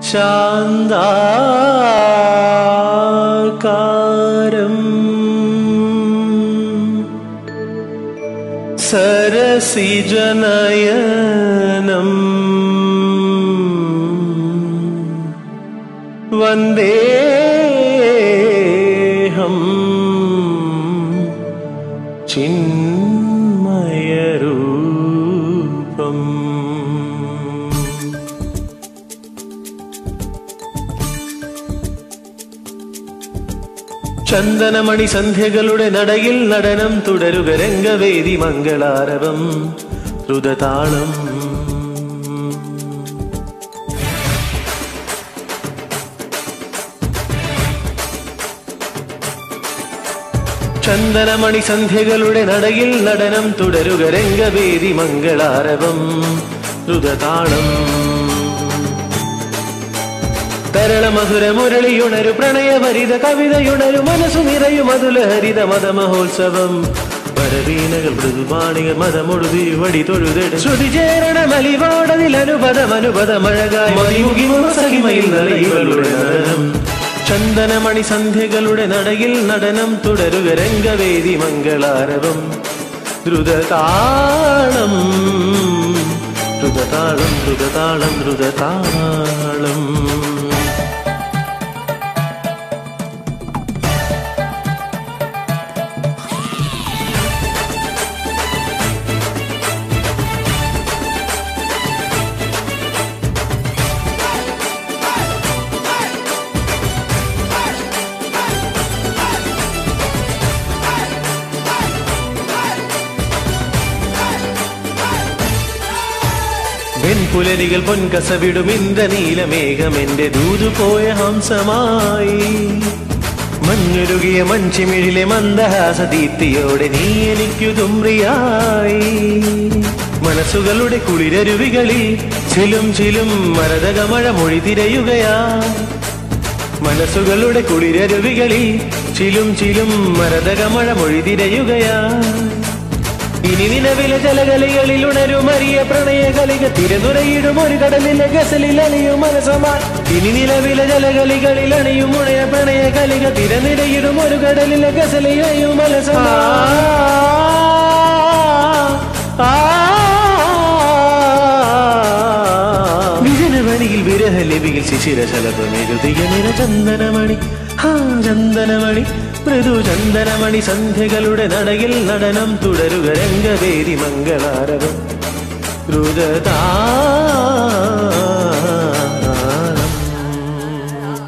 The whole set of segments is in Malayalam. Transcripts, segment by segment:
ശാന്താകാരം സരസിജനയനം വന്ദേഹം ചിന്മയരൂപം ചന്ദനമണി സന്ധ്യകളുടെ നടയിൽ നടനം തുടരുക രംഗവേദി മംഗളാരവം ദ്രുതതാളം ചന്ദനമണി സന്ധ്യകളുടെ നടയിൽ നടനം തുടരുക രംഗവേദി മംഗളാരവം ദ്രുതതാളം തരള മധുര മുരളിയുണരു പ്രണയവരിത കവിതയുണരു മനസ്സു നിറയു മധുല ഹരിത മതമഹോത്സവം പരവീനകൾ മൃദുപാണികൾ മതമൊടുതി വടി തൊഴുതെടു ശ്രുതി ചേരണ മലിവാടതിൽ അനുപദം അനുപദമഴകായി മതിമുഖിമുഖ സഹിമയിൽ നിറയുകളുടെ നടനം ചന്ദനമണി സന്ധ്യകളുടെ നടയിൽ നടനം തുടരുക രംഗവേദി മംഗളാരവം ദ്രുതതാളം ദ്രുതതാളം ദ്രുതതാളം ദ്രുതതാളം വെൺപുലരികൾ പൊൻകസവിടും ഇന്ദ്രനീലമേഘം എന്റെ ദൂതുപോയ ഹംസമായി മഞ്ഞുരുകിയ മഞ്ചിമിഴിലെ മന്ദഹാസ ദീപ്തിയോടെ നീ എനിക്കു തുമ്രിയായി മനസ്സുകളുടെ കുളിരരുവികളിൽ ചിലും ചിലും മരതകമഴ മൊഴി തിരയുകയാ മനസ്സുകളുടെ കുളിരരുവികളിൽ ചിലും ചിലും മരതകമഴ മൊഴി തിരയുകയാ ഇനി നിലവിലെ ജലകളികളിൽ ഉണരുമറിയ പ്രണയ കളിക തിരനുരയിടും ഒരു കടലിലെ ഗസലിൽ അണിയും മനസ്സമാൻ ഇനി നിലവിലെ ജലകളികളിൽ അണിയും ഉണയ പ്രണയ കളിക തിരനിരയിടും ഒരു കടലിലെ ഗസലിൽ അണിയും വിജനമണിയിൽ വിരഹലിപിയിൽ ശിശിര ശലഭമെഴുതിയ നിര ചന്ദനമണി ഹാ ചന്ദനമണി മൃദു ചന്ദനമണി സന്ധ്യകളുടെ നടയിൽ നടനം തുടരുക രംഗവേദി മംഗളാരവം ദ്രുതതാളം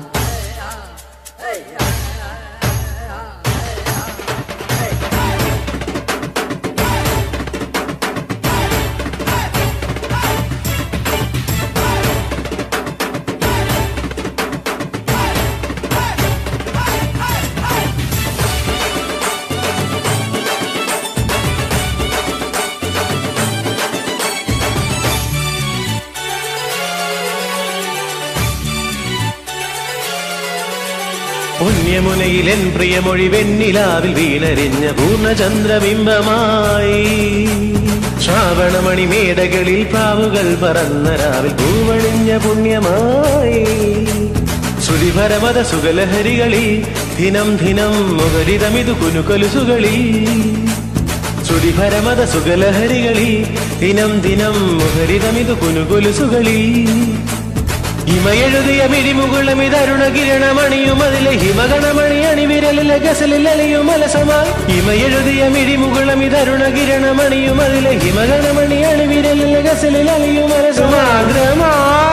പുണ്യമുനയിലെൻ പ്രിയമൊഴി വെണ്ണിലാവിൽ വീണരിഞ്ഞ പൂർണ്ണചന്ദ്രബിംബമായി ശ്രാവണമണി മേടകളിൽ പ്രാവുകൾ പറന്ന രാവിൽ പൂവണിഞ്ഞ പുണ്യമായി ശ്രുതിപരമത സുഗലഹരികളി ദിനം ദിനം മുഖരിതമിതു കുനുകൊലുസുകളി ശ്രുതിപരമത സുഗലഹരികളി ദിനം ദിനം മുഖരിതമിതു കുനുകൊലുസുകളി ഹിമയെഴുതിയ മിഴിമുകുളം ഇതരുണ കിരണമണിയും അതിലെ ഹിമഗണമണി അണിവിരലിലെ ഗസലിൽ അലിയും അലസമായി ഹിമയെഴുതിയ മിഴിമുകുളം ഇതരുണ കിരണമണിയും അതിലെ ഹിമഗണമണി അണിവിരലിലെ ഗസലിൽ അലിയും അലസമാഗ്രമാ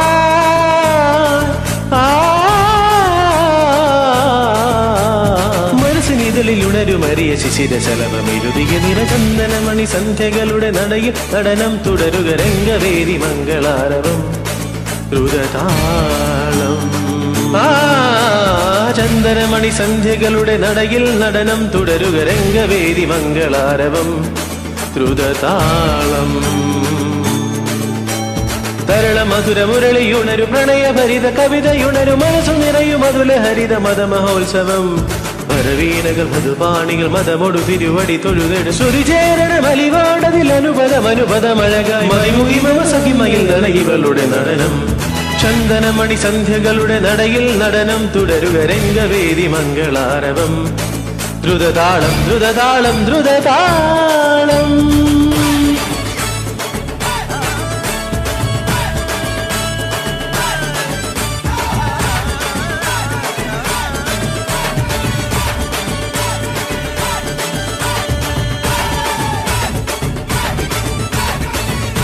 മനസ്സിനിതളിൽ ഉണരുമറിയ ശിശിര ശലഭമെഴുതിയ നിരചന്ദനമണി സന്ധ്യകളുടെ നടയിൽ നടനം തുടരുക രംഗവേദി മംഗളാരവം ദ്രുതതാളം ആ ചന്ദനമണി സന്ധ്യകളുടെ നടയിൽ നടനം തുടരുക രംഗവേദി മംഗളാരവം ദ്രുതതാളം തരള മധുര മുരളിയുണരു പ്രണയഭരിത കവിതയുണരു മനസ്സു നിറയു മധുല ഹരിത മതമഹോത്സവം വരവീണകൾ മധുപാണികൾ മതമൊടു തിരുവടി തൊഴുതെടു ശ്രുതിചേരണ മലിവാടതിൽ അനുപദം അനുപദമഴകായി മതിമുഖി മമ സഖിമയിൽ നട ഇവളുടെ നടനം ചന്ദനമണി സന്ധ്യകളുടെ നടയിൽ നടനം തുടരുക രംഗവേദി മംഗളാരവം ദ്രുതതാളം ദ്രുതതാളം ദ്രുതതാളം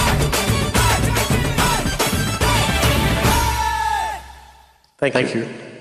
Thank, you.